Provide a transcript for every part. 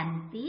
శాంతి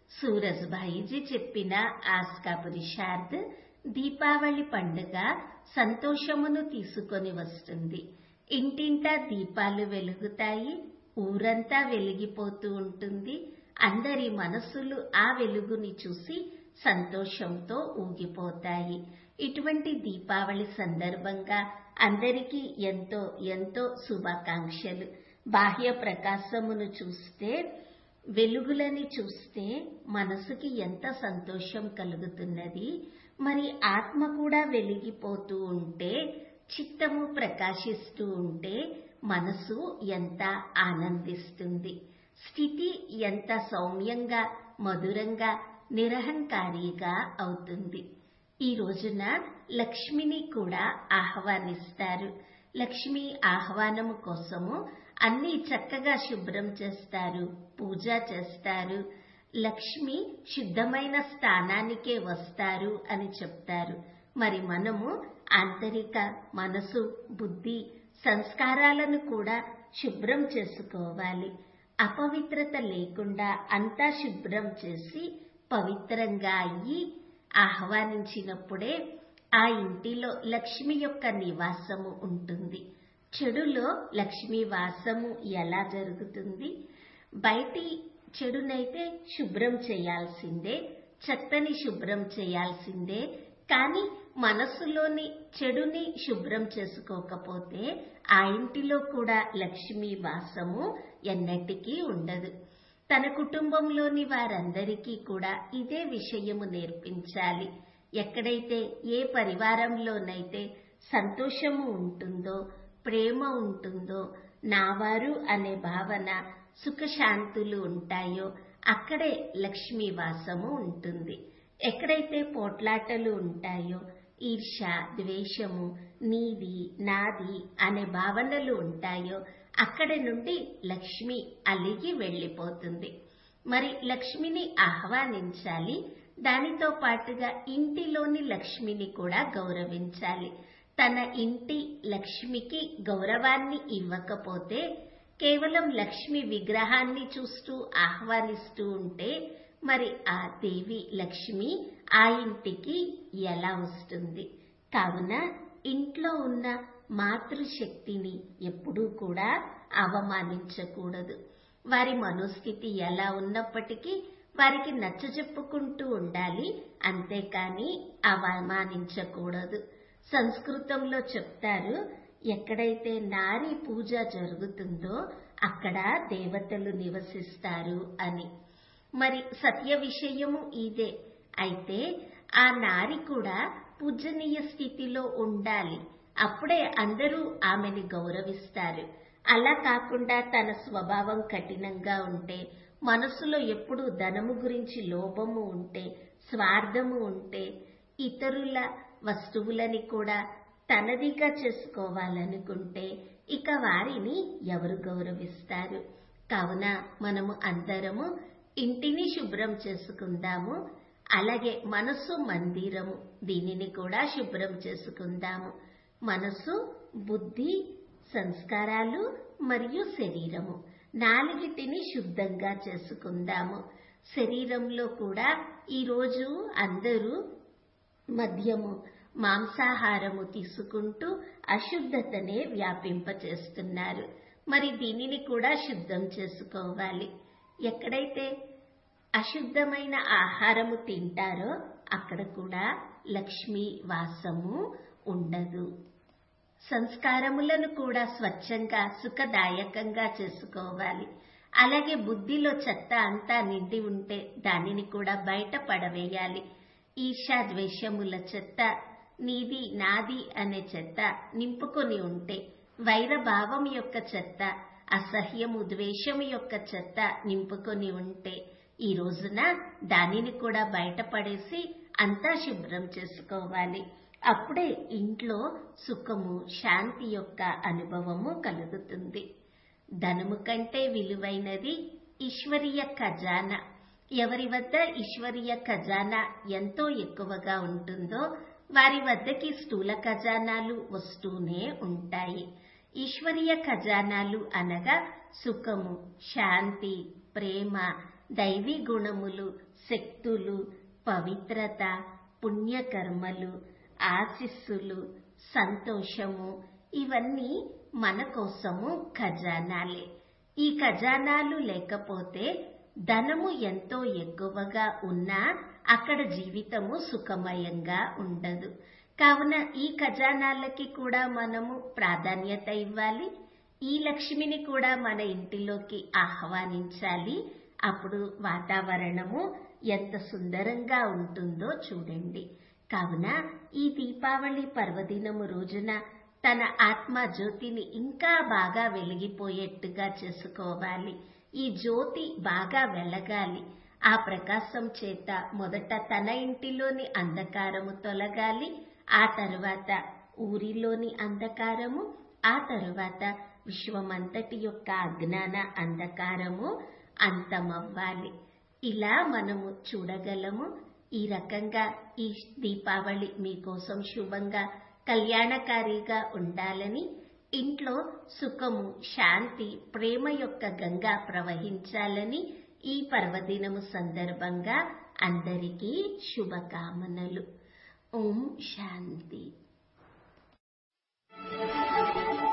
సూరజ్భాయిజీ చెప్పిన ఆస్కా పురుషార్థ్ దీపావళి పండుగ సంతోషమును తీసుకొని వస్తుంది ఇంటింటా దీపాలు వెలుగుతాయి ఊరంతా వెలిగిపోతూ ఉంటుంది అందరి మనసులు ఆ వెలుగుని చూసి సంతోషంతో ఊగిపోతాయి ఇటువంటి దీపావళి సందర్భంగా అందరికీ ఎంతో ఎంతో శుభాకాంక్షలు బాహ్య ప్రకాశమును చూస్తే వెలుగులని చూస్తే మనసుకి ఎంత సంతోషం కలుగుతున్నది మరి ఆత్మ కూడా వెలిగిపోతూ ఉంటే చిత్తము ప్రకాశిస్తూ ఉంటే మనసు ఎంత ఆనందిస్తుంది స్థితి ఎంత సౌమ్యంగా మధురంగా నిరహంకారిగా అవుతుంది ఈ రోజున లక్ష్మిని కూడా ఆహ్వానిస్తారు లక్ష్మి ఆహ్వానము కోసము అన్ని చక్కగా శుభ్రం చేస్తారు పూజ చేస్తారు లక్ష్మి శుద్ధమైన స్థానానికే వస్తారు అని చెప్తారు మరి మనము ఆంతరిక మనసు బుద్ధి సంస్కారాలను కూడా శుభ్రం చేసుకోవాలి అపవిత్రత లేకుండా అంతా శుభ్రం చేసి పవిత్రంగా అయ్యి ఆహ్వానించినప్పుడే ఆ ఇంటిలో లక్ష్మి యొక్క నివాసము ఉంటుంది చెడులో లక్ష్మీ వాసము ఎలా జరుగుతుంది బయటి చెడునైతే శుభ్రం చేయాల్సిందే చెత్తని శుభ్రం చేయాల్సిందే కానీ మనసులోని చెడుని శుభ్రం చేసుకోకపోతే ఆ ఇంటిలో కూడా లక్ష్మీ వాసము ఎన్నటికీ ఉండదు తన కుటుంబంలోని వారందరికీ కూడా ఇదే విషయము నేర్పించాలి ఎక్కడైతే ఏ పరివారంలోనైతే సంతోషము ఉంటుందో ప్రేమ ఉంటుందో నావారు అనే భావన సుఖశాంతులు ఉంటాయో అక్కడే లక్ష్మీ వాసము ఉంటుంది ఎక్కడైతే పోట్లాటలు ఉంటాయో ఈర్ష ద్వేషము నీది నాది అనే భావనలు ఉంటాయో అక్కడి నుండి లక్ష్మి అలిగి వెళ్ళిపోతుంది మరి లక్ష్మిని ఆహ్వానించాలి దానితో పాటుగా ఇంటిలోని లక్ష్మిని కూడా గౌరవించాలి తన ఇంటి లక్ష్మికి గౌరవాన్ని ఇవ్వకపోతే కేవలం లక్ష్మి విగ్రహాన్ని చూస్తూ ఆహ్వానిస్తూ ఉంటే మరి ఆ దేవి లక్ష్మి ఆ ఇంటికి ఎలా వస్తుంది కావున ఇంట్లో ఉన్న మాతృశక్తిని ఎప్పుడూ కూడా అవమానించకూడదు వారి మనోస్థితి ఎలా ఉన్నప్పటికీ వారికి నచ్చజెప్పుకుంటూ ఉండాలి అంతేకాని అవమానించకూడదు సంస్కృతంలో చెప్తారు ఎక్కడైతే నారీ పూజ జరుగుతుందో అక్కడ దేవతలు నివసిస్తారు అని మరి సత్య విషయము ఇదే అయితే ఆ నారి కూడా పూజనీయ స్థితిలో ఉండాలి అప్పుడే అందరూ ఆమెని గౌరవిస్తారు అలా కాకుండా తన స్వభావం కఠినంగా ఉంటే మనసులో ఎప్పుడు ధనము గురించి లోభము ఉంటే స్వార్థము ఉంటే ఇతరుల వస్తువులని కూడా తనదిగా చేసుకోవాలనుకుంటే ఇక వారిని ఎవరు గౌరవిస్తారు కావున మనము అందరము ఇంటిని శుభ్రం చేసుకుందాము అలాగే మనసు మందిరము దీనిని కూడా శుభ్రం చేసుకుందాము మనసు బుద్ధి సంస్కారాలు మరియు శరీరము నాలుగిటిని శుద్ధంగా చేసుకుందాము శరీరంలో కూడా ఈరోజు అందరూ మద్యము మాంసాహారము తీసుకుంటూ అశుద్ధతనే వ్యాపింపచేస్తున్నారు మరి దీనిని కూడా శుద్ధం చేసుకోవాలి ఎక్కడైతే అశుద్ధమైన ఆహారము తింటారో అక్కడ కూడా లక్ష్మీ వాసము ఉండదు సంస్కారములను కూడా స్వచ్ఛంగా సుఖదాయకంగా చేసుకోవాలి అలాగే బుద్ధిలో చెత్త అంతా నిండి ఉంటే దానిని కూడా బయట పడవేయాలి ఈర్షా ద్వేషముల చెత్త నీది నాది అనే చెత్త నింపుకొని ఉంటే వైరభావం యొక్క చెత్త అసహ్యము ద్వేషము యొక్క చెత్త నింపుకొని ఉంటే ఈ రోజున దానిని కూడా బయటపడేసి అంతా శుభ్రం చేసుకోవాలి అప్పుడే ఇంట్లో సుఖము శాంతి యొక్క అనుభవము కలుగుతుంది ధనము కంటే విలువైనది ఈశ్వరీయ ఖజానా ఎవరి వద్ద ఈశ్వరీయ ఖజానా ఎంతో ఎక్కువగా ఉంటుందో వారి వద్దకి స్థూల ఖజానాలు వస్తూనే ఉంటాయి ఈశ్వరీయ ఖజానాలు అనగా సుఖము శాంతి ప్రేమ దైవీ గుణములు శక్తులు పవిత్రత పుణ్యకర్మలు ఆశిస్సులు సంతోషము ఇవన్నీ మన కోసము ఖజానాలే ఈ ఖజానాలు లేకపోతే ధనము ఎంతో ఎక్కువగా ఉన్నా అక్కడ జీవితము సుఖమయంగా ఉండదు కావున ఈ ఖజానాలకి కూడా మనము ప్రాధాన్యత ఇవ్వాలి ఈ లక్ష్మిని కూడా మన ఇంటిలోకి ఆహ్వానించాలి అప్పుడు వాతావరణము ఎంత సుందరంగా ఉంటుందో చూడండి కావున ఈ దీపావళి పర్వదినము రోజున తన ఆత్మ జ్యోతిని ఇంకా బాగా వెలిగిపోయేట్టుగా చేసుకోవాలి ఈ జ్యోతి బాగా వెలగాలి ఆ ప్రకాశం చేత మొదట తన ఇంటిలోని అంధకారము తొలగాలి ఆ తరువాత ఊరిలోని అంధకారము ఆ తరువాత విశ్వమంతటి యొక్క అజ్ఞాన అంధకారము అంతమవ్వాలి ఇలా మనము చూడగలము ఈ రకంగా ఈ దీపావళి మీకోసం శుభంగా కళ్యాణకారిగా ఉండాలని ఇంట్లో సుఖము శాంతి ప్రేమ యొక్క గంగా ప్రవహించాలని ఈ పర్వదినము సందర్భంగా అందరికీ శుభకామనలు ఓం శాంతి